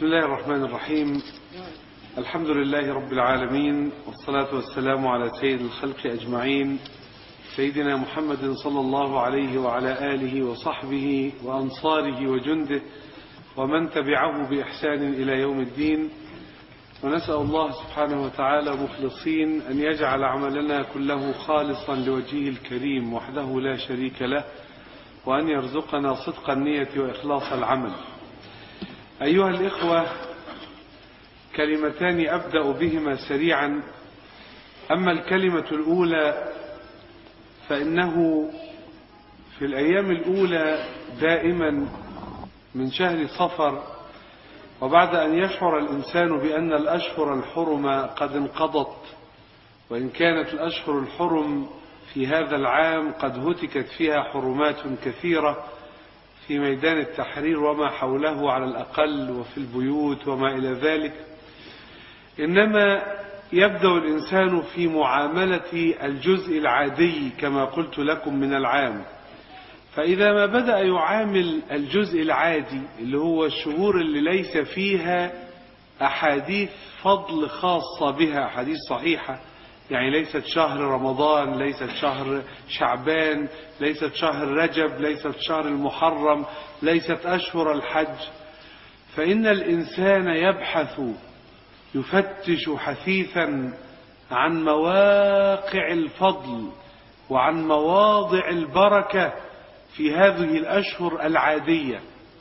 بسم الله الرحمن الرحيم الحمد لله رب العالمين والصلاة والسلام على سيد الخلق أجمعين سيدنا محمد صلى الله عليه وعلى آله وصحبه وأنصاره وجنده ومن تبعه بإحسان إلى يوم الدين ونسأل الله سبحانه وتعالى مخلصين أن يجعل عملنا كله خالصا لوجهه الكريم وحده لا شريك له وأن يرزقنا صدق النية وإخلاص العمل أيها الإخوة كلمتان أبدأ بهما سريعا أما الكلمة الأولى فإنه في الأيام الأولى دائما من شهر صفر وبعد أن يشعر الإنسان بأن الأشهر الحرم قد انقضت وإن كانت الأشهر الحرم في هذا العام قد هتكت فيها حرمات كثيرة في ميدان التحرير وما حوله على الأقل وفي البيوت وما إلى ذلك إنما يبدأ الإنسان في معاملة الجزء العادي كما قلت لكم من العام فإذا ما بدأ يعامل الجزء العادي اللي هو الشهور اللي ليس فيها أحاديث فضل خاصة بها أحاديث صحيحة يعني ليست شهر رمضان ليست شهر شعبان ليست شهر رجب ليست شهر المحرم ليست أشهر الحج فإن الإنسان يبحث يفتش حثيثا عن مواقع الفضل وعن مواضع البركة في هذه الأشهر العادية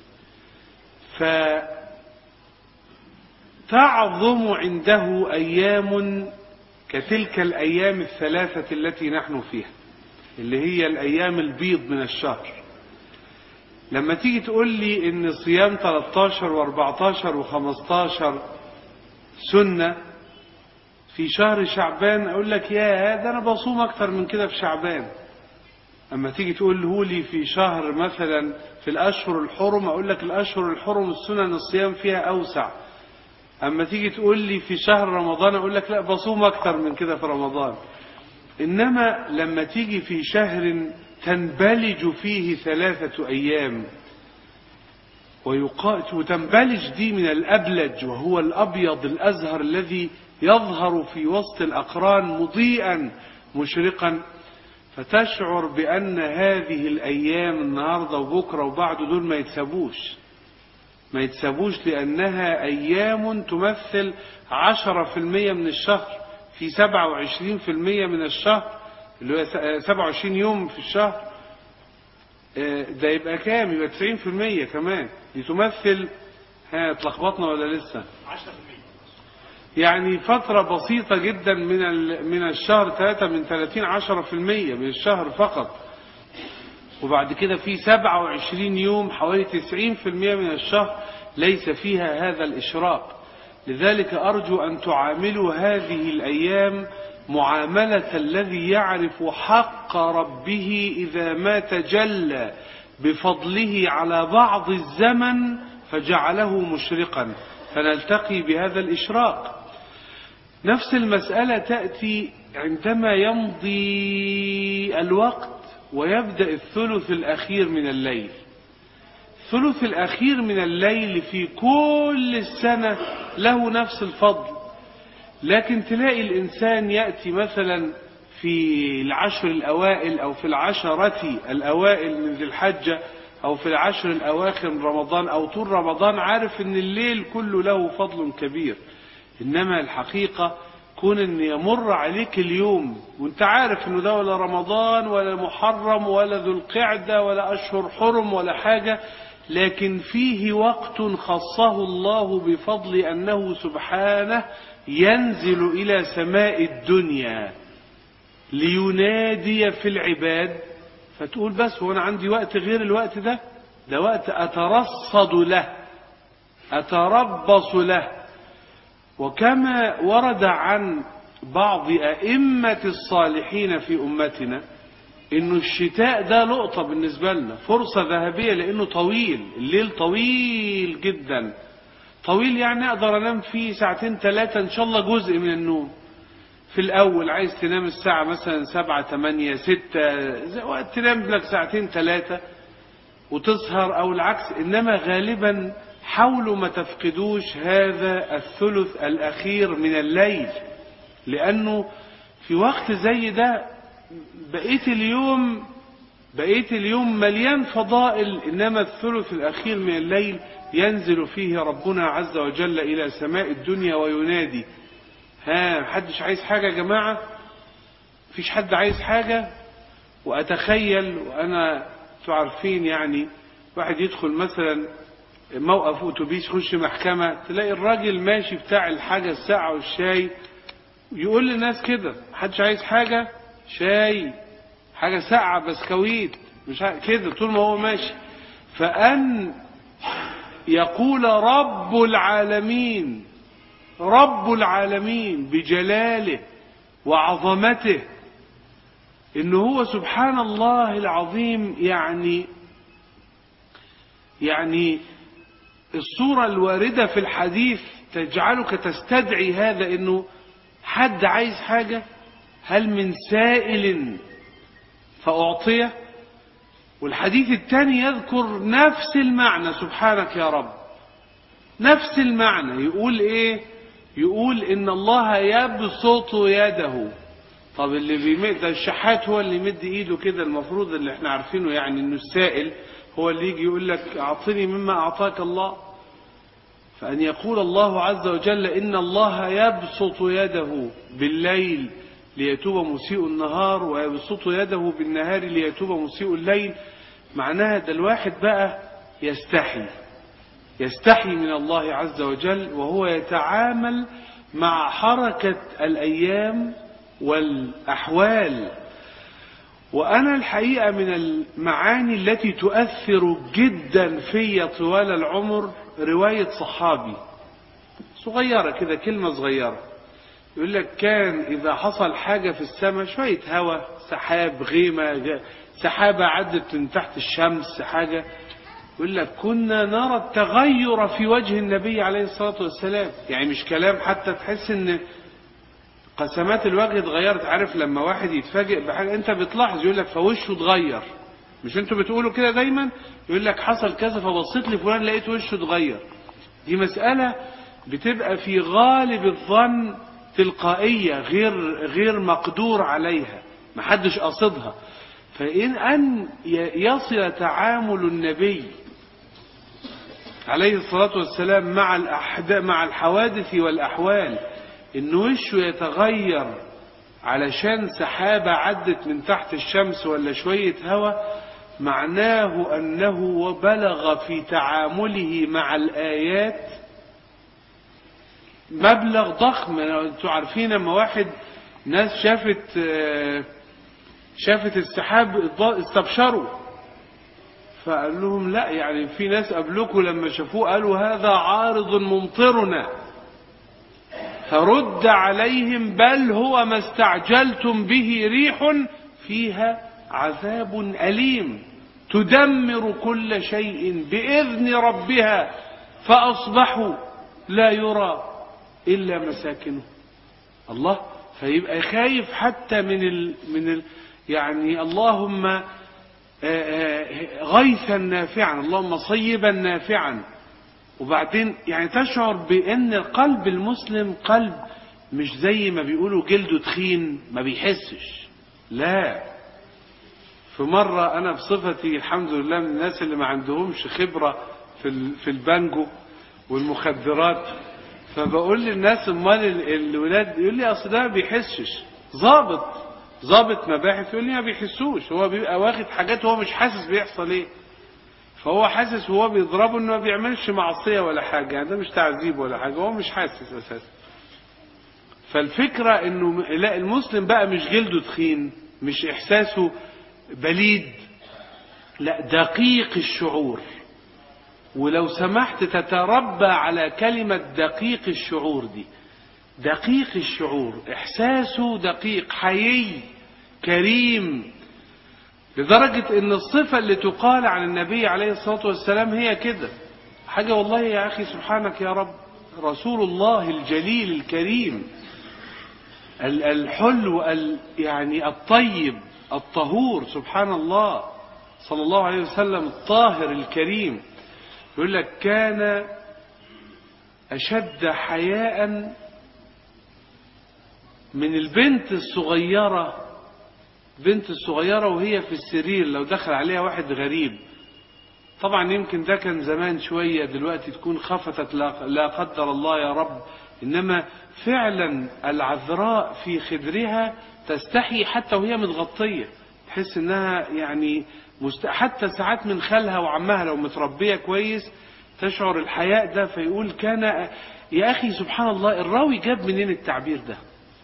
فتعظم عنده أيام كتلك الأيام الثلاثة التي نحن فيها اللي هي الأيام البيض من الشهر لما تيجي تقول لي ان صيام 13 و14 و15 سنة في شهر شعبان اقول لك يا ده انا بصوم اكتر من كده في شعبان اما تيجي تقول لي في شهر مثلا في الاشهر الحرم اقول لك الاشهر الحرم السنن الصيام فيها اوسع اما تيجي تقول لي في شهر رمضان اقول لك لا بصوم اكتر من كده في رمضان انما لما تيجي في شهر تنبلج فيه ثلاثة ايام وتنبلج دي من الابلج وهو الابيض الازهر الذي يظهر في وسط الاقران مضيئا مشرقا فتشعر بان هذه الايام النهارده وبكره وبعده دول ما يتسابوش ما يتسابوش لأنها أيام تمثل عشرة في المية من الشهر في سبعة وعشرين في المية من الشهر اللي هو سبعة وعشرين يوم في الشهر ده يبقى كام يبقى تسعين في المية كمان دي تمثل ها اتلخبطنا ولا لسه يعني فترة بسيطة جدا من من الشهر ثلاثة من ثلاثين عشرة في المية من الشهر فقط وبعد كده في 27 يوم حوالي 90% من الشهر ليس فيها هذا الإشراق لذلك أرجو أن تعاملوا هذه الأيام معاملة الذي يعرف حق ربه إذا ما تجلى بفضله على بعض الزمن فجعله مشرقا فنلتقي بهذا الإشراق نفس المسألة تأتي عندما يمضي الوقت ويبدأ الثلث الأخير من الليل الثلث الأخير من الليل في كل السنة له نفس الفضل لكن تلاقي الإنسان يأتي مثلا في العشر الأوائل أو في العشرة الأوائل من ذي الحجة أو في العشر الأواخر من رمضان أو طول رمضان عارف أن الليل كله له فضل كبير إنما الحقيقة كون ان يمر عليك اليوم وانت عارف انه ده ولا رمضان ولا محرم ولا ذو القعدة ولا اشهر حرم ولا حاجة لكن فيه وقت خصه الله بفضل انه سبحانه ينزل الى سماء الدنيا لينادي في العباد فتقول بس وانا عندي وقت غير الوقت ده ده وقت اترصد له اتربص له وكما ورد عن بعض أئمة الصالحين في أمتنا إنه الشتاء ده لقطة بالنسبة لنا فرصة ذهبية لأنه طويل الليل طويل جدا طويل يعني أقدر أنام فيه ساعتين ثلاثة إن شاء الله جزء من النوم في الأول عايز تنام الساعة مثلا سبعة ثمانية ستة وقت تنام لك ساعتين ثلاثة وتسهر أو العكس إنما غالبا حاولوا ما تفقدوش هذا الثلث الأخير من الليل لأنه في وقت زي ده بقيت اليوم بقيت اليوم مليان فضائل إنما الثلث الأخير من الليل ينزل فيه ربنا عز وجل إلى سماء الدنيا وينادي ها محدش عايز حاجة يا جماعة فيش حد عايز حاجة وأتخيل وأنا عارفين يعني واحد يدخل مثلا موقف أتوبيس يخش محكمة تلاقي الراجل ماشي بتاع الحاجة الساعة والشاي يقول للناس كده محدش عايز حاجة شاي حاجة ساقعة بسكويت مش كده طول ما هو ماشي فأن يقول رب العالمين رب العالمين بجلاله وعظمته إن هو سبحان الله العظيم يعني يعني الصورة الواردة في الحديث تجعلك تستدعي هذا إنه حد عايز حاجة هل من سائل فأعطيه والحديث الثاني يذكر نفس المعنى سبحانك يا رب نفس المعنى يقول ايه يقول ان الله يبسط يده طب اللي بيمد ده الشحات هو اللي يمد ايده كده المفروض اللي احنا عارفينه يعني انه السائل هو اللي يجي يقول لك اعطني مما اعطاك الله فان يقول الله عز وجل ان الله يبسط يده بالليل ليتوب مسيء النهار ويبسط يده بالنهار ليتوب مسيء الليل معناها ده الواحد بقى يستحي يستحي من الله عز وجل وهو يتعامل مع حركة الأيام والأحوال وأنا الحقيقة من المعاني التي تؤثر جدا في طوال العمر رواية صحابي صغيرة كده كلمة صغيرة يقول لك كان إذا حصل حاجة في السماء شوية هواء سحاب غيمة سحابة عدت من تحت الشمس حاجة يقول لك كنا نرى التغير في وجه النبي عليه الصلاة والسلام يعني مش كلام حتى تحس ان قسمات الوجه اتغيرت عارف لما واحد يتفاجئ بحاجة انت بتلاحظ يقول لك فوشه اتغير مش انتوا بتقولوا كده دايما يقول لك حصل كذا فبصيت لفلان لقيت وشه اتغير دي مسألة بتبقى في غالب الظن تلقائية غير غير مقدور عليها محدش قصدها فإن أن يصل تعامل النبي عليه الصلاة والسلام مع مع الحوادث والأحوال إن وشه يتغير علشان سحابة عدت من تحت الشمس ولا شوية هواء معناه أنه بلغ في تعامله مع الآيات مبلغ ضخم انتوا عارفين لما واحد ناس شافت شافت السحاب استبشروا فقال لهم لا يعني في ناس قبلكم لما شافوه قالوا هذا عارض ممطرنا فرد عليهم بل هو ما استعجلتم به ريح فيها عذاب أليم تدمر كل شيء بإذن ربها فأصبحوا لا يرى إلا مساكنه الله فيبقى خايف حتى من ال من ال يعني اللهم غيثا نافعا اللهم صيبا نافعا وبعدين يعني تشعر بأن قلب المسلم قلب مش زي ما بيقولوا جلده تخين ما بيحسش لا في مرة أنا بصفتي الحمد لله من الناس اللي ما عندهمش خبرة في في البانجو والمخدرات فبقول للناس امال الولاد يقول لي اصل ده ما بيحسش ظابط ظابط مباحث يقول لي ما بيحسوش هو بيبقى واخد حاجات هو مش حاسس بيحصل ايه فهو حاسس وهو بيضربه انه ما بيعملش معصيه ولا حاجه يعني ده مش تعذيب ولا حاجه هو مش حاسس اساسا فالفكره انه لا المسلم بقى مش جلده تخين مش احساسه بليد لا دقيق الشعور ولو سمحت تتربى على كلمة دقيق الشعور دي دقيق الشعور إحساسه دقيق حيي كريم لدرجة ان الصفة اللي تقال عن النبي عليه الصلاة والسلام هي كده حاجة والله يا أخي سبحانك يا رب رسول الله الجليل الكريم الحلو يعني الطيب الطهور سبحان الله صلى الله عليه وسلم الطاهر الكريم يقول لك كان أشد حياء من البنت الصغيرة بنت الصغيرة وهي في السرير لو دخل عليها واحد غريب طبعا يمكن ده كان زمان شوية دلوقتي تكون خفتت لا لا قدر الله يا رب إنما فعلا العذراء في خدرها تستحي حتى وهي متغطية تحس إنها يعني مست... حتى ساعات من خالها وعمها لو متربية كويس تشعر الحياء ده فيقول كان يا أخي سبحان الله الراوي جاب منين التعبير ده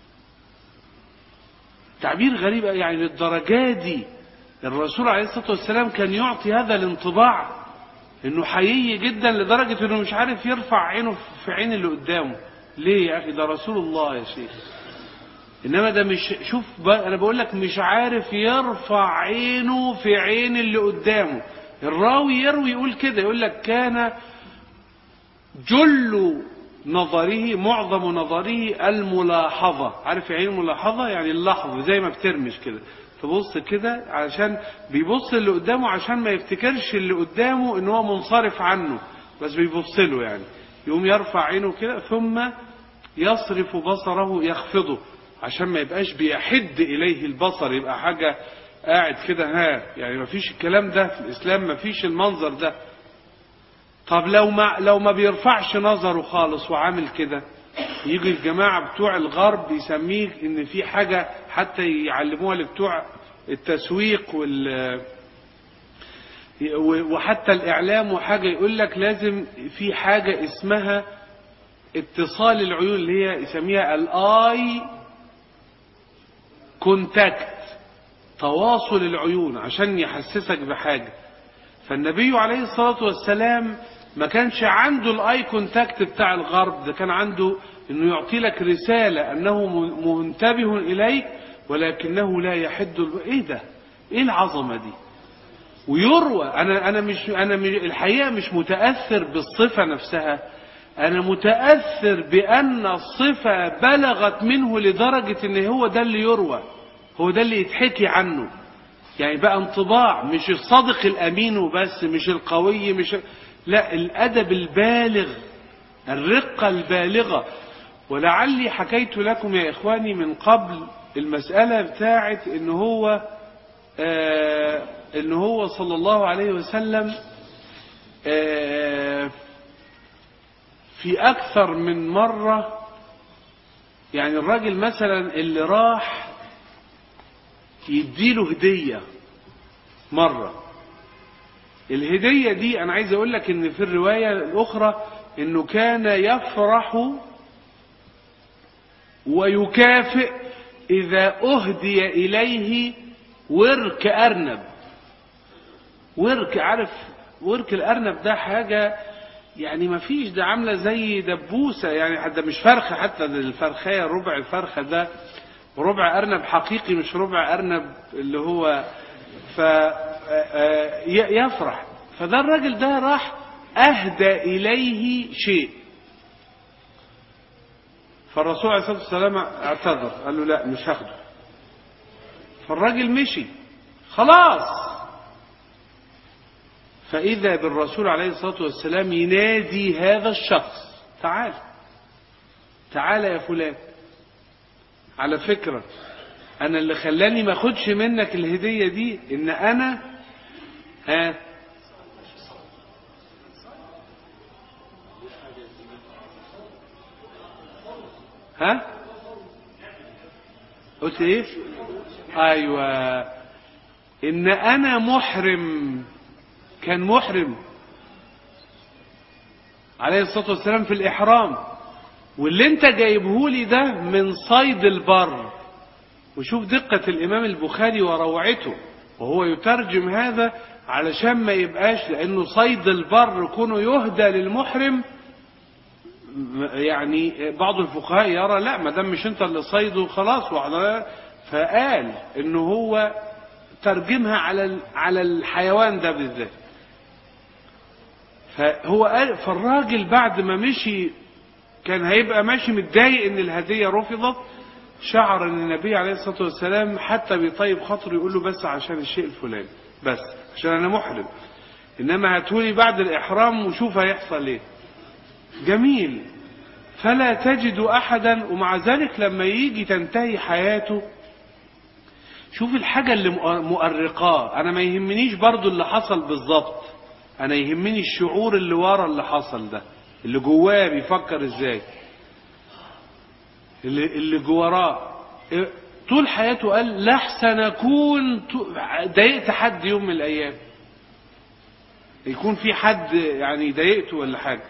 تعبير غريب يعني للدرجة دي الرسول عليه الصلاة والسلام كان يعطي هذا الانطباع انه حقيقي جدا لدرجة انه مش عارف يرفع عينه في عين اللي قدامه ليه يا اخي ده رسول الله يا شيخ انما ده مش شوف انا بقول لك مش عارف يرفع عينه في عين اللي قدامه الراوي يروي يقول كده يقول لك كان جل نظره معظم نظره الملاحظة عارف يعني الملاحظة يعني اللحظة زي ما بترمش كده تبص كده علشان بيبص اللي قدامه عشان ما يفتكرش اللي قدامه ان هو منصرف عنه بس بيبص له يعني يقوم يرفع عينه كده ثم يصرف بصره يخفضه عشان ما يبقاش بيحد اليه البصر يبقى حاجة قاعد كده ها يعني ما فيش الكلام ده في الاسلام ما فيش المنظر ده طب لو ما لو ما بيرفعش نظره خالص وعامل كده يجي الجماعة بتوع الغرب يسميه ان في حاجة حتى يعلموها لبتوع التسويق وال وحتى الاعلام وحاجة يقول لك لازم في حاجة اسمها اتصال العيون اللي هي يسميها الاي كونتاكت تواصل العيون عشان يحسسك بحاجة فالنبي عليه الصلاة والسلام ما كانش عنده الاي كونتاكت بتاع الغرب ده كان عنده انه يعطي لك رسالة انه منتبه اليك ولكنه لا يحد الب... ايه ده ايه العظمة دي ويروى انا انا مش انا مش الحقيقة مش متأثر بالصفة نفسها انا متأثر بان الصفة بلغت منه لدرجة ان هو ده اللي يروى هو ده اللي يتحكي عنه يعني بقى انطباع مش الصادق الامين وبس مش القوي مش لا الادب البالغ الرقة البالغة ولعلي حكيت لكم يا إخواني من قبل المسألة بتاعت إن هو آه إن هو صلى الله عليه وسلم آه في أكثر من مرة يعني الراجل مثلا اللي راح يديله هدية مرة الهدية دي أنا عايز أقول لك إن في الرواية الأخرى إنه كان يفرح ويكافئ إذا أهدي إليه ورك أرنب ورك عارف ورك الأرنب ده حاجة يعني ما فيش ده عاملة زي دبوسة يعني حتى مش فرخة حتى الفرخية ربع الفرخة ده ربع أرنب حقيقي مش ربع أرنب اللي هو ف يفرح فده الراجل ده راح أهدى إليه شيء فالرسول عليه الصلاة والسلام اعتذر قال له لا مش هاخده فالراجل مشي خلاص فإذا بالرسول عليه الصلاة والسلام ينادي هذا الشخص تعال تعال يا فلان على فكرة أنا اللي خلاني ما أخدش منك الهدية دي إن أنا ها ها قلت ايه ايوه ان انا محرم كان محرم عليه الصلاة والسلام في الاحرام واللي انت جايبهولي ده من صيد البر وشوف دقة الامام البخاري وروعته وهو يترجم هذا علشان ما يبقاش لانه صيد البر كونه يهدى للمحرم يعني بعض الفقهاء يرى لا ما دام مش انت اللي صيده خلاص وعلى فقال انه هو ترجمها على على الحيوان ده بالذات فهو قال فالراجل بعد ما مشي كان هيبقى ماشي متضايق ان الهديه رفضت شعر ان النبي عليه الصلاه والسلام حتى بيطيب خاطره يقول له بس عشان الشيء الفلاني بس عشان انا محرم إنما هاتولي بعد الإحرام وشوف هيحصل إيه جميل فلا تجد أحدا ومع ذلك لما يجي تنتهي حياته شوف الحاجة اللي مؤرقاه أنا ما يهمنيش برضو اللي حصل بالظبط أنا يهمني الشعور اللي ورا اللي حصل ده اللي جواه بيفكر إزاي اللي, اللي جواه طول حياته قال لحسن أكون ضايقت حد يوم من الأيام يكون في حد يعني ضايقته ولا حاجة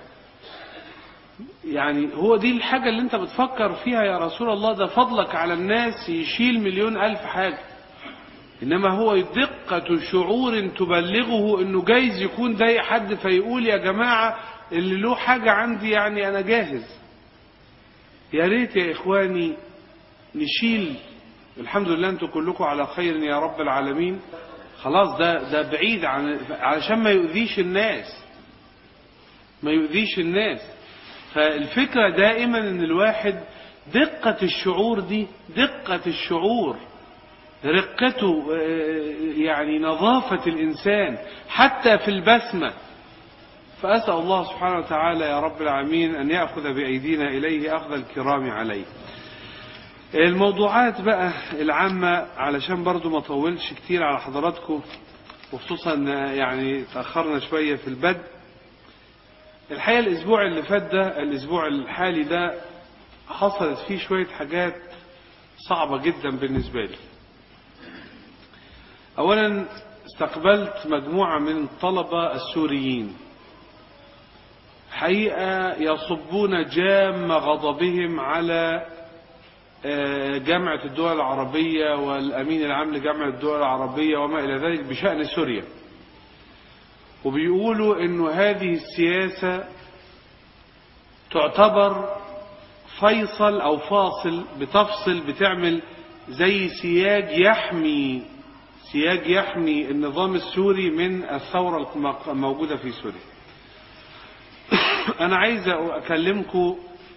يعني هو دي الحاجة اللي انت بتفكر فيها يا رسول الله ده فضلك على الناس يشيل مليون ألف حاجة إنما هو دقة شعور تبلغه إنه جايز يكون ضايق حد فيقول يا جماعة اللي له حاجة عندي يعني أنا جاهز يا ريت يا إخواني نشيل الحمد لله أنتم كلكم على خير يا رب العالمين خلاص ده ده بعيد عن علشان ما يؤذيش الناس ما يؤذيش الناس فالفكرة دائما ان الواحد دقة الشعور دي دقة الشعور رقته يعني نظافة الإنسان حتى في البسمة فأسأل الله سبحانه وتعالى يا رب العالمين أن يأخذ بأيدينا إليه أخذ الكرام عليه الموضوعات بقى العامة علشان برضو ما طولش كتير على حضراتكم وخصوصا يعني تأخرنا شوية في البدء الحقيقة الأسبوع اللي فات ده الأسبوع الحالي ده حصلت فيه شوية حاجات صعبة جدا بالنسبة لي أولا استقبلت مجموعة من الطلبة السوريين حقيقة يصبون جام غضبهم على جامعة الدول العربية والأمين العام لجامعة الدول العربية وما إلى ذلك بشأن سوريا وبيقولوا انه هذه السياسة تعتبر فيصل او فاصل بتفصل بتعمل زي سياج يحمي سياج يحمي النظام السوري من الثورة الموجودة في سوريا انا عايز اكلمكم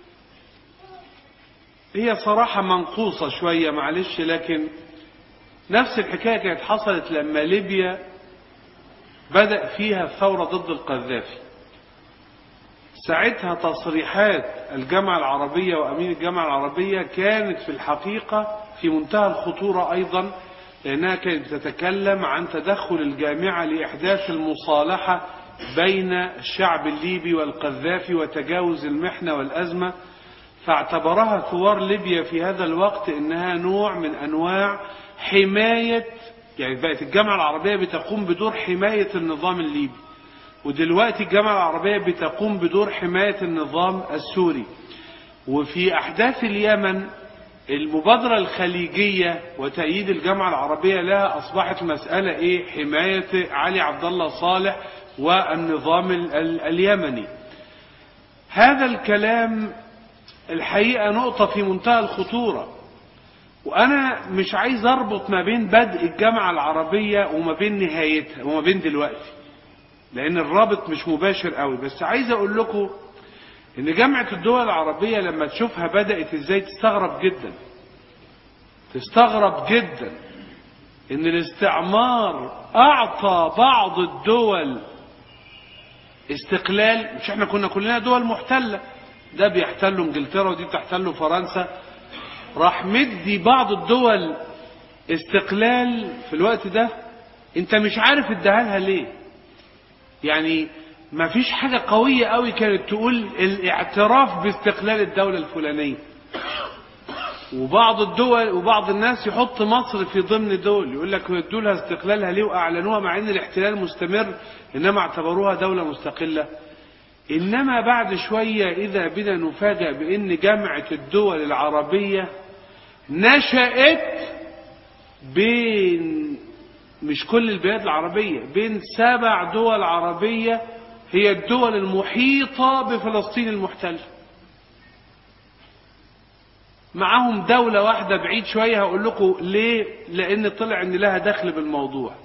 هي صراحة منقوصة شوية معلش لكن نفس الحكاية كانت حصلت لما ليبيا بدأ فيها الثورة ضد القذافي ساعتها تصريحات الجامعة العربية وأمين الجامعة العربية كانت في الحقيقة في منتهى الخطورة أيضا لأنها كانت بتتكلم عن تدخل الجامعة لإحداث المصالحة بين الشعب الليبي والقذافي وتجاوز المحنة والأزمة فاعتبرها ثوار ليبيا في هذا الوقت إنها نوع من أنواع حماية يعني بقت الجامعة العربية بتقوم بدور حماية النظام الليبي ودلوقتي الجامعة العربية بتقوم بدور حماية النظام السوري وفي أحداث اليمن المبادرة الخليجية وتأييد الجامعة العربية لها أصبحت مسألة إيه حماية علي عبد الله صالح والنظام اليمني هذا الكلام الحقيقة نقطة في منتهى الخطورة وأنا مش عايز أربط ما بين بدء الجامعة العربية وما بين نهايتها وما بين دلوقتي لأن الرابط مش مباشر قوي بس عايز أقول لكم إن جامعة الدول العربية لما تشوفها بدأت إزاي تستغرب جدا تستغرب جدا إن الاستعمار أعطى بعض الدول استقلال مش احنا كنا كلنا دول محتلة ده بيحتلوا انجلترا ودي بتحتلوا فرنسا راح مدي بعض الدول استقلال في الوقت ده انت مش عارف اداها لها ليه يعني ما فيش حاجة قوية قوي كانت تقول الاعتراف باستقلال الدولة الفلانية وبعض الدول وبعض الناس يحط مصر في ضمن دول يقول لك ادوا لها استقلالها ليه واعلنوها مع ان الاحتلال مستمر انما اعتبروها دولة مستقلة انما بعد شوية اذا بنا نفاجأ بان جامعة الدول العربية نشأت بين مش كل البلاد العربية بين سبع دول عربية هي الدول المحيطة بفلسطين المحتلة معاهم دولة واحدة بعيد شوية هقول لكم ليه لأن طلع إن لها دخل بالموضوع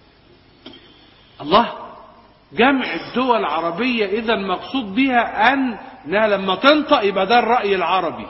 الله جمع الدول العربية إذا المقصود بها أن إنها لما تنطق يبقى ده الرأي العربي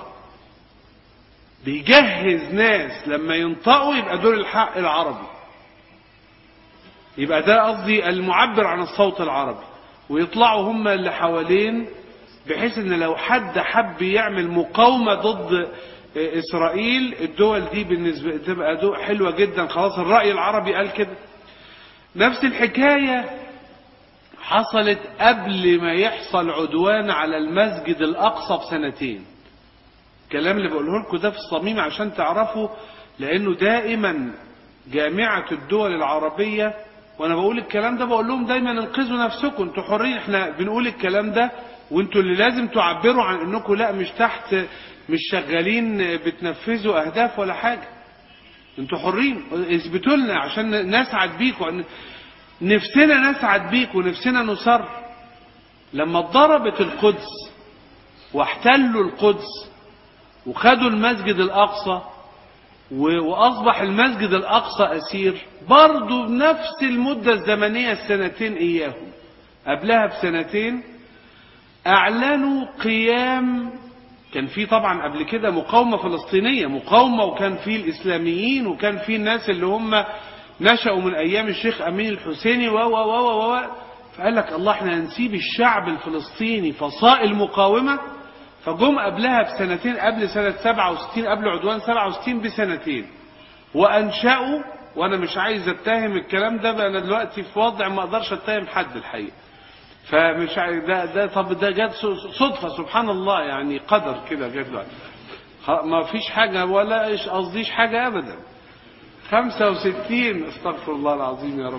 بيجهز ناس لما ينطقوا يبقى دول الحق العربي يبقى ده قصدي المعبر عن الصوت العربي ويطلعوا هم اللي حوالين بحيث ان لو حد حب يعمل مقاومة ضد اسرائيل الدول دي بالنسبة تبقى دول حلوة جدا خلاص الرأي العربي قال كده نفس الحكاية حصلت قبل ما يحصل عدوان على المسجد الأقصى بسنتين الكلام اللي بقوله لكم ده في الصميم عشان تعرفوا لأنه دائما جامعة الدول العربية وأنا بقول الكلام ده بقول لهم دايما انقذوا نفسكم انتوا حرين احنا بنقول الكلام ده وانتوا اللي لازم تعبروا عن انكم لا مش تحت مش شغالين بتنفذوا أهداف ولا حاجة انتوا حرين اثبتوا لنا عشان نسعد بيكم نفسنا نسعد بيك ونفسنا نصر لما ضربت القدس واحتلوا القدس وخدوا المسجد الأقصى وأصبح المسجد الأقصى أسير برضو بنفس المدة الزمنية السنتين إياهم قبلها بسنتين أعلنوا قيام كان في طبعا قبل كده مقاومة فلسطينية مقاومة وكان في الإسلاميين وكان في الناس اللي هم نشأوا من أيام الشيخ أمين الحسيني و و و و فقال لك الله احنا هنسيب الشعب الفلسطيني فصائل مقاومة فجم قبلها بسنتين قبل سنة 67 قبل عدوان 67 بسنتين وأنشأوا وأنا مش عايز أتهم الكلام ده بقى أنا دلوقتي في وضع ما أقدرش أتهم حد الحقيقة فمش عايز ده ده طب ده جت صدفة سبحان الله يعني قدر كده جت دلوقتي ما فيش حاجة ولا إيش قصديش حاجة أبدا 65 استغفر الله العظيم يا رب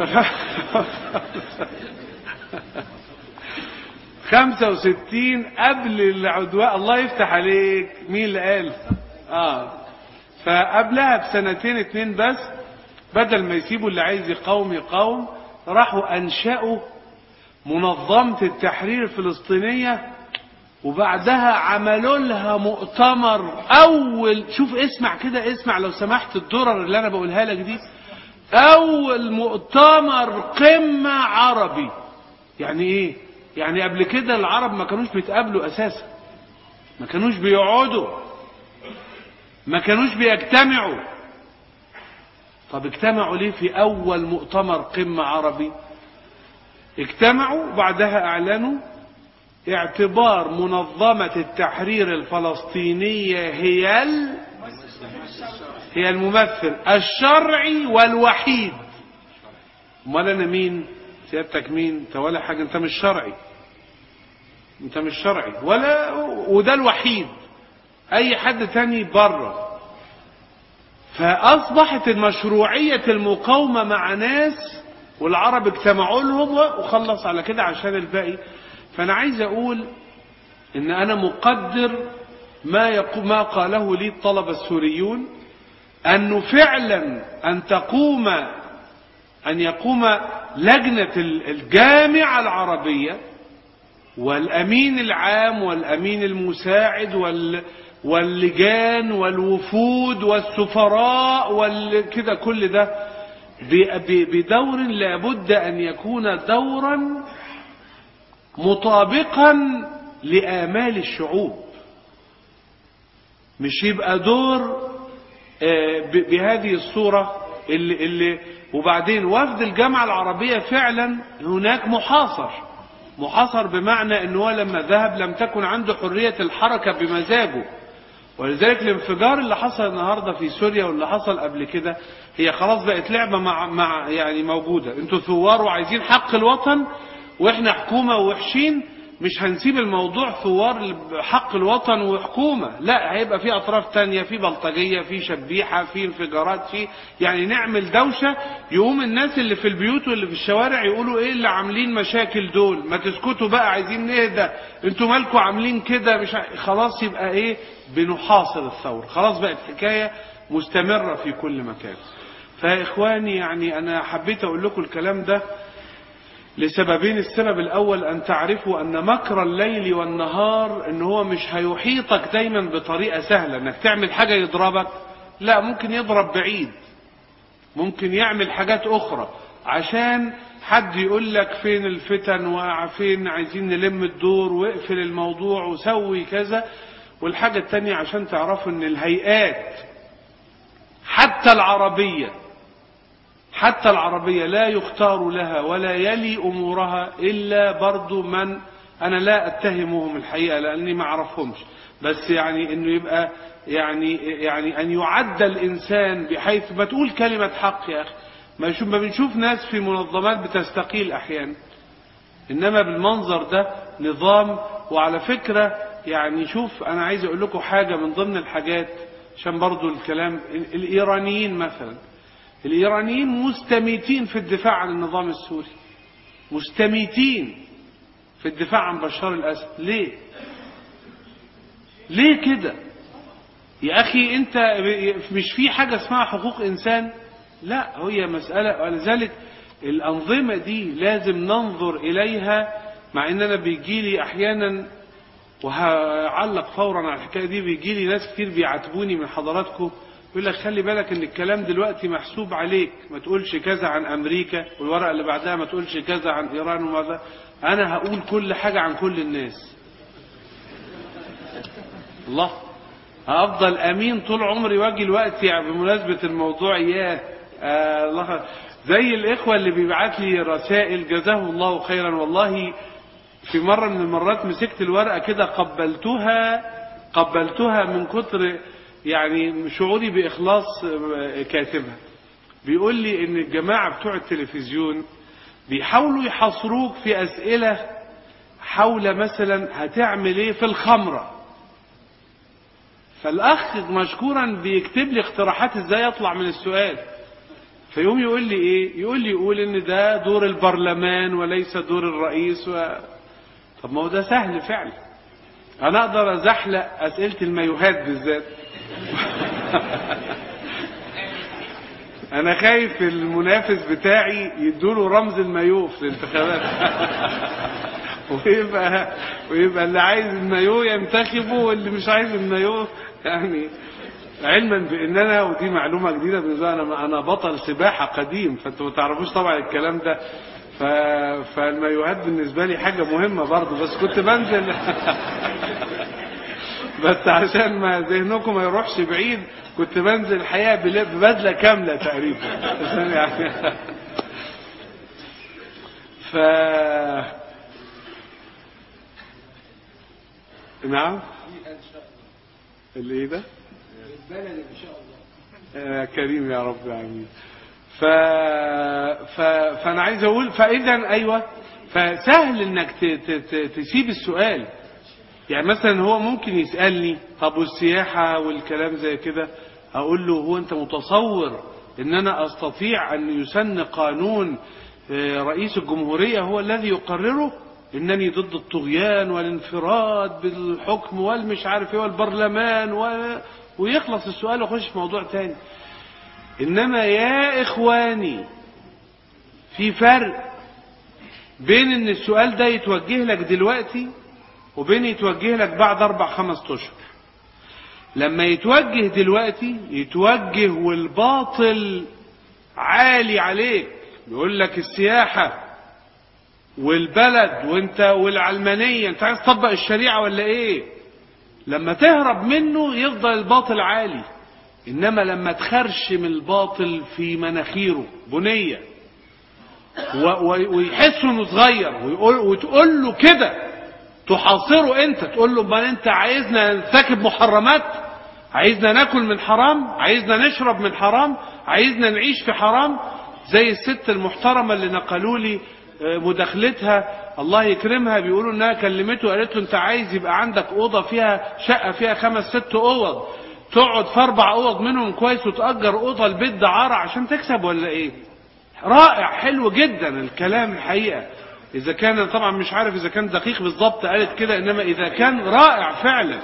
65 قبل العدوان الله يفتح عليك مين اللي قال اه فقبلها بسنتين اتنين بس بدل ما يسيبوا اللي عايز يقاوم يقاوم راحوا انشأوا منظمة التحرير الفلسطينية وبعدها عملوا لها مؤتمر اول شوف اسمع كده اسمع لو سمحت الدرر اللي انا بقولها لك دي اول مؤتمر قمة عربي يعني ايه يعني قبل كده العرب ما كانوش بيتقابلوا اساسا ما كانوش بيقعدوا ما كانوش بيجتمعوا طب اجتمعوا ليه في اول مؤتمر قمة عربي اجتمعوا وبعدها اعلنوا اعتبار منظمة التحرير الفلسطينية هي ال... هي الممثل الشرعي والوحيد امال انا مين سيادتك مين انت ولا حاجة انت مش شرعي انت مش شرعي ولا وده الوحيد اي حد تاني بره فاصبحت المشروعية المقاومة مع ناس والعرب اجتمعوا لهم وخلص على كده عشان الباقي فانا عايز اقول ان انا مقدر ما يقو ما قاله لي الطلبة السوريون انه فعلا ان تقوم ان يقوم لجنة الجامعة العربية والامين العام والامين المساعد وال واللجان والوفود والسفراء وكده كل ده بدور لابد ان يكون دورا مطابقا لآمال الشعوب مش يبقى دور بهذه الصورة اللي, اللي وبعدين وفد الجامعة العربية فعلا هناك محاصر محاصر بمعنى ان هو لما ذهب لم تكن عنده حرية الحركة بمزاجه ولذلك الانفجار اللي حصل النهاردة في سوريا واللي حصل قبل كده هي خلاص بقت لعبة مع, مع يعني موجودة انتوا ثوار وعايزين حق الوطن واحنا حكومة ووحشين مش هنسيب الموضوع ثوار حق الوطن وحكومة لا هيبقى في اطراف تانية في بلطجية في شبيحة في انفجارات في يعني نعمل دوشة يقوم الناس اللي في البيوت واللي في الشوارع يقولوا ايه اللي عاملين مشاكل دول ما تسكتوا بقى عايزين نهدى انتوا مالكوا عاملين كده مش خلاص يبقى ايه بنحاصر الثور خلاص بقت حكاية مستمرة في كل مكان فيا اخواني يعني انا حبيت اقول لكم الكلام ده لسببين السبب الأول أن تعرفوا أن مكر الليل والنهار أن هو مش هيحيطك دايما بطريقة سهلة أنك تعمل حاجة يضربك لا ممكن يضرب بعيد ممكن يعمل حاجات أخرى عشان حد يقول لك فين الفتن وفين عايزين نلم الدور واقفل الموضوع وسوي كذا والحاجة التانية عشان تعرفوا أن الهيئات حتى العربية حتى العربية لا يختار لها ولا يلي أمورها إلا برضو من أنا لا أتهمهم الحقيقة لأني ما أعرفهمش بس يعني أنه يبقى يعني يعني أن يعد الإنسان بحيث ما تقول كلمة حق يا أخي ما يشوف ما بنشوف ناس في منظمات بتستقيل أحيانا إنما بالمنظر ده نظام وعلى فكرة يعني شوف أنا عايز أقول لكم حاجة من ضمن الحاجات عشان برضو الكلام الإيرانيين مثلا الإيرانيين مستميتين في الدفاع عن النظام السوري مستميتين في الدفاع عن بشار الأسد ليه ليه كده يا أخي أنت مش في حاجة اسمها حقوق إنسان لا هي مسألة ولذلك الأنظمة دي لازم ننظر إليها مع إن أنا بيجي لي أحيانا وهعلق فورا على الحكاية دي بيجي لي ناس كتير بيعاتبوني من حضراتكم يقول لك خلي بالك ان الكلام دلوقتي محسوب عليك ما تقولش كذا عن امريكا والورقه اللي بعدها ما تقولش كذا عن ايران وماذا انا هقول كل حاجه عن كل الناس الله هفضل امين طول عمري واجي الوقت يعني بمناسبه الموضوع ياه آه الله زي الاخوه اللي بيبعت لي رسائل جزاه الله خيرا والله في مره من المرات مسكت الورقه كده قبلتها قبلتها من كتر يعني شعوري بإخلاص كاتبها بيقول لي ان الجماعة بتوع التلفزيون بيحاولوا يحصروك في أسئلة حول مثلا هتعمل ايه في الخمرة فالأخ مشكورا بيكتب لي اقتراحات ازاي اطلع من السؤال فيقوم يقول لي ايه يقول لي يقول ان ده دور البرلمان وليس دور الرئيس و... طب ما هو ده سهل فعلا انا اقدر ازحلق اسئلة المايوهات بالذات انا خايف المنافس بتاعي يدوله رمز المايو في الانتخابات ويبقى ويبقى اللي عايز المايو ينتخبه واللي مش عايز المايو يعني علما بان انا ودي معلومه جديده بالنسبه انا انا بطل سباحه قديم فانتوا ما تعرفوش طبعا الكلام ده ف... فالمايوهات بالنسبه لي حاجه مهمه برضه بس كنت بنزل بس عشان ما ذهنكم ما يروحش بعيد كنت بنزل الحقيقه ببدله كامله تقريبا عشان يعني ف نعم اللي ايه ده البلد ان شاء الله آه كريم يا رب العالمين ف... ف... فانا عايز اقول فاذا ايوه فسهل انك ت... ت... ت... تسيب السؤال يعني مثلا هو ممكن يسألني طب والسياحة والكلام زي كده أقول له هو أنت متصور أن أنا أستطيع أن يسن قانون رئيس الجمهورية هو الذي يقرره إنني ضد الطغيان والانفراد بالحكم والمش عارف ايه والبرلمان و... ويخلص السؤال ويخش في موضوع تاني إنما يا إخواني في فرق بين إن السؤال ده يتوجه لك دلوقتي وبين يتوجه لك بعد أربع خمس أشهر لما يتوجه دلوقتي يتوجه والباطل عالي عليك يقول لك السياحة والبلد وانت والعلمانية انت عايز تطبق الشريعة ولا ايه لما تهرب منه يفضل الباطل عالي انما لما تخرشم الباطل في مناخيره بنية ويحس انه صغير ويقول وتقول له كده تحاصره انت تقول له بل انت عايزنا نرتكب محرمات عايزنا ناكل من حرام عايزنا نشرب من حرام عايزنا نعيش في حرام زي الست المحترمة اللي نقلوا لي مداخلتها الله يكرمها بيقولوا انها كلمته قالت له انت عايز يبقى عندك اوضه فيها شقه فيها خمس ست اوض تقعد في اربع اوض منهم كويس وتاجر اوضه البيت دعاره عشان تكسب ولا ايه رائع حلو جدا الكلام الحقيقه اذا كان طبعا مش عارف اذا كان دقيق بالظبط قالت كده انما اذا كان رائع فعلا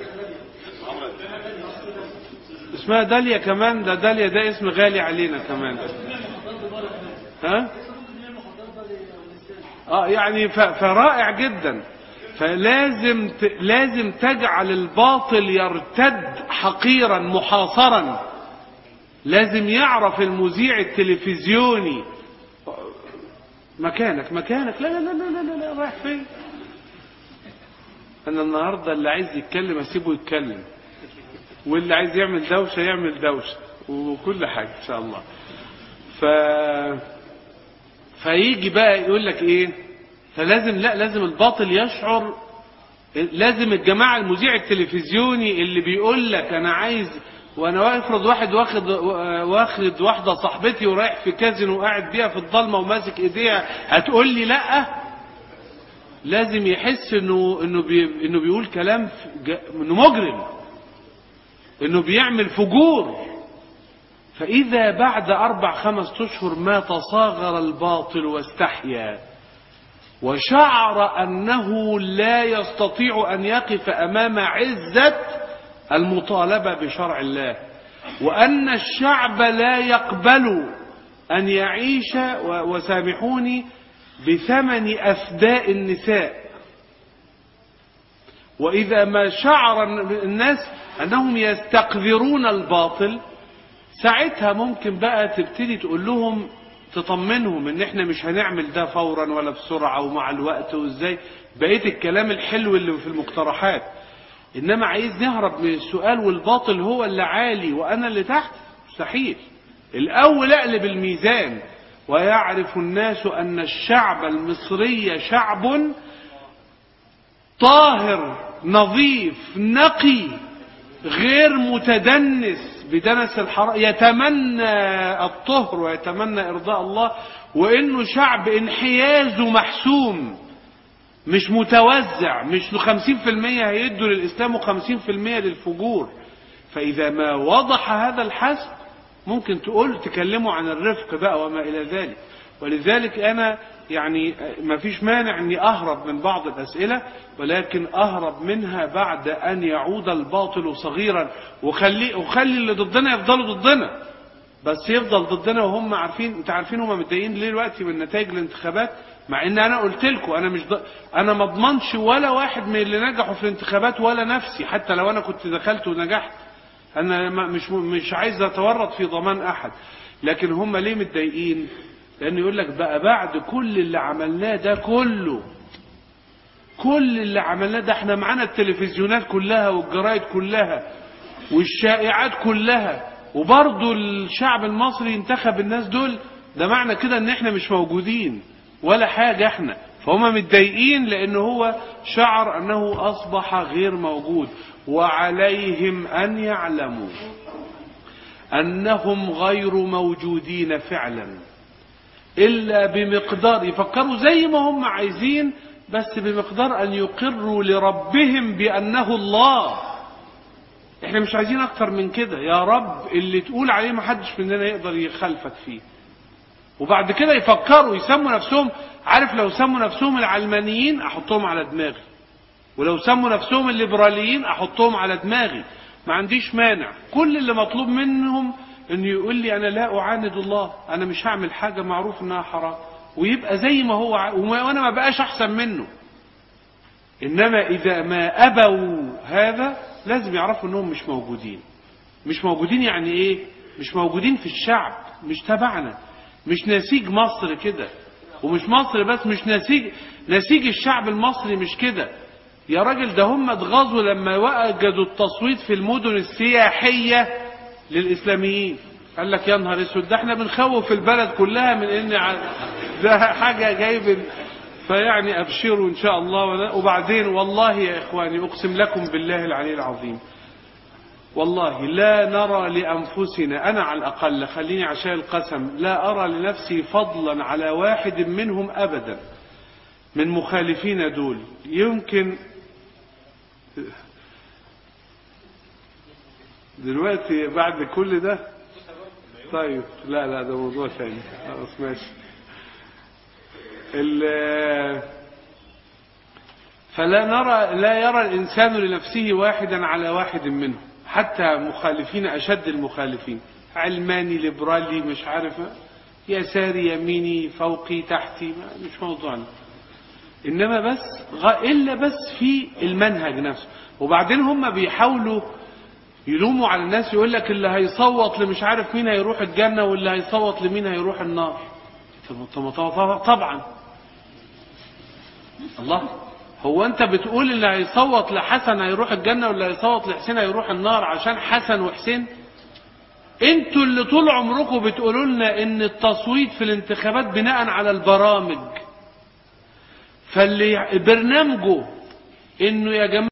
اسمها داليا كمان ده داليا ده اسم غالي علينا كمان ها اه يعني فرائع جدا فلازم ت... لازم تجعل الباطل يرتد حقيرا محاصرا لازم يعرف المذيع التلفزيوني مكانك مكانك لا لا لا لا لا, لا رايح فين انا النهارده اللي عايز يتكلم اسيبه يتكلم واللي عايز يعمل دوشه يعمل دوشه وكل حاجه ان شاء الله ف فيجي بقى يقول لك ايه فلازم لا لازم الباطل يشعر لازم الجماعة المذيع التلفزيوني اللي بيقول لك انا عايز وانا افرض واحد واخد واخد واحدة صاحبتي ورايح في كازينو وقاعد بيها في الضلمة وماسك ايديها هتقول لي لا لازم يحس انه انه بي انه بيقول كلام في- ج- انه مجرم انه بيعمل فجور فاذا بعد اربع خمس اشهر ما تصاغر الباطل واستحيا وشعر انه لا يستطيع ان يقف امام عزه المطالبه بشرع الله وان الشعب لا يقبل ان يعيش و- وسامحوني بثمن افداء النساء واذا ما شعر الناس انهم يستقذرون الباطل ساعتها ممكن بقى تبتدي تقول لهم تطمنهم ان احنا مش هنعمل ده فورا ولا بسرعة ومع الوقت وازاي بقية الكلام الحلو اللي في المقترحات انما عايز نهرب من السؤال والباطل هو اللي عالي وانا اللي تحت مستحيل الاول اقلب الميزان ويعرف الناس ان الشعب المصري شعب طاهر نظيف نقي غير متدنس بدنس الحرام يتمنى الطهر ويتمنى إرضاء الله وإنه شعب انحيازه محسوم مش متوزع مش خمسين في المية هيدوا للإسلام وخمسين في المية للفجور فإذا ما وضح هذا الحسب ممكن تقول تكلموا عن الرفق بقى وما إلى ذلك ولذلك أنا يعني ما فيش مانع أني أهرب من بعض الأسئلة ولكن أهرب منها بعد أن يعود الباطل صغيرا وخلي, وخلي اللي ضدنا يفضلوا ضدنا بس يفضل ضدنا وهم عارفين انت عارفين هم متضايقين ليه دلوقتي من نتائج الانتخابات مع ان انا قلت لكم انا مش ض... انا ما اضمنش ولا واحد من اللي نجحوا في الانتخابات ولا نفسي حتى لو انا كنت دخلت ونجحت انا ما- مش مش عايز اتورط في ضمان احد لكن هم ليه متضايقين لان يقول لك بقى بعد كل اللي عملناه ده كله كل اللي عملناه ده احنا معانا التلفزيونات كلها والجرايد كلها والشائعات كلها وبرضه الشعب المصري انتخب الناس دول ده معنى كده ان احنا مش موجودين ولا حاجة احنا فهم متضايقين لان هو شعر انه اصبح غير موجود وعليهم ان يعلموا انهم غير موجودين فعلا الا بمقدار يفكروا زي ما هم عايزين بس بمقدار ان يقروا لربهم بانه الله احنا مش عايزين اكتر من كده يا رب اللي تقول عليه ما حدش مننا يقدر يخالفك فيه وبعد كده يفكروا يسموا نفسهم عارف لو سموا نفسهم العلمانيين احطهم على دماغي ولو سموا نفسهم الليبراليين احطهم على دماغي ما عنديش مانع كل اللي مطلوب منهم انه يقول لي انا لا اعاند الله انا مش هعمل حاجه معروف انها حرام ويبقى زي ما هو ع- وما- وانا ما بقاش احسن منه انما اذا ما ابوا هذا لازم يعرفوا انهم مش موجودين مش موجودين يعني ايه مش موجودين في الشعب مش تبعنا مش نسيج مصر كده ومش مصر بس مش نسيج نسيج الشعب المصري مش كده يا راجل ده هم اتغاظوا لما وجدوا التصويت في المدن السياحية للإسلاميين قال لك يا نهار اسود ده احنا بنخوف البلد كلها من ان ع- ده حاجة جايب فيعني ابشروا ان شاء الله ولا- وبعدين والله يا اخواني اقسم لكم بالله العلي العظيم والله لا نرى لأنفسنا أنا على الأقل خليني عشان القسم لا أرى لنفسي فضلا على واحد منهم أبدا من مخالفين دول يمكن دلوقتي بعد كل ده طيب لا لا ده موضوع ثاني خلاص ماشي ال- فلا نرى لا يرى الإنسان لنفسه واحدا على واحد منهم حتى مخالفين أشد المخالفين علماني ليبرالي مش عارف يساري يميني فوقي تحتي ما- مش موضوعنا إنما بس غ- إلا بس في المنهج نفسه وبعدين هم بيحاولوا يلوموا على الناس يقول لك اللي هيصوت لمش عارف مين هيروح الجنة واللي هيصوت لمين هيروح النار طب- طب- طب- طبعا الله هو انت بتقول اللي هيصوت لحسن هيروح الجنة واللي هيصوت لحسين هيروح النار عشان حسن وحسين انتوا اللي طول عمركم بتقولوا لنا ان التصويت في الانتخابات بناء على البرامج فاللي برنامجه انه يا جماعة